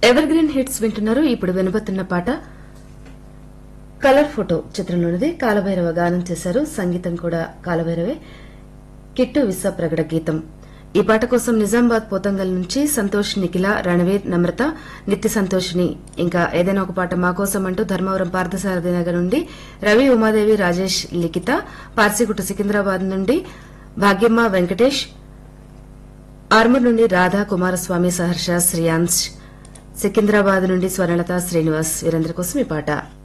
ever green hits వింటున్నారు ఇప్పుడు వినబోతున్న పాట కలర్ ఫోటో చిత్రంలోనిది కాలభైరవ గానం చేశారు సంగీతం కూడా కాలభైరవే కిట్టు విశ్వ ప్రగడ గీతం ఈ పాట కోసం నిజామాబాద్ పోతంగల్ నుంచి సంతోష్ నిఖిల రణవీర్ నమ్రత నిత్య సంతోష్ని ఇంకా ఏదైనా ఒక పాట మా కోసం అంటూ ధర్మవరం పార్థసారథి నగర్ నుండి రవి ఉమాదేవి రాజేష్ లిఖిత పార్సిగుట్ట సికింద్రాబాద్ నుండి భాగ్యమ్మ వెంకటేష్ ఆర్మూర్ నుండి రాధా కుమారస్వామి సహర్ష శ్రియాంశ్ సికింద్రాబాద్ నుండి స్వర్ణలత శ్రీనివాస్ వీరందరి కోసం ఈ పాట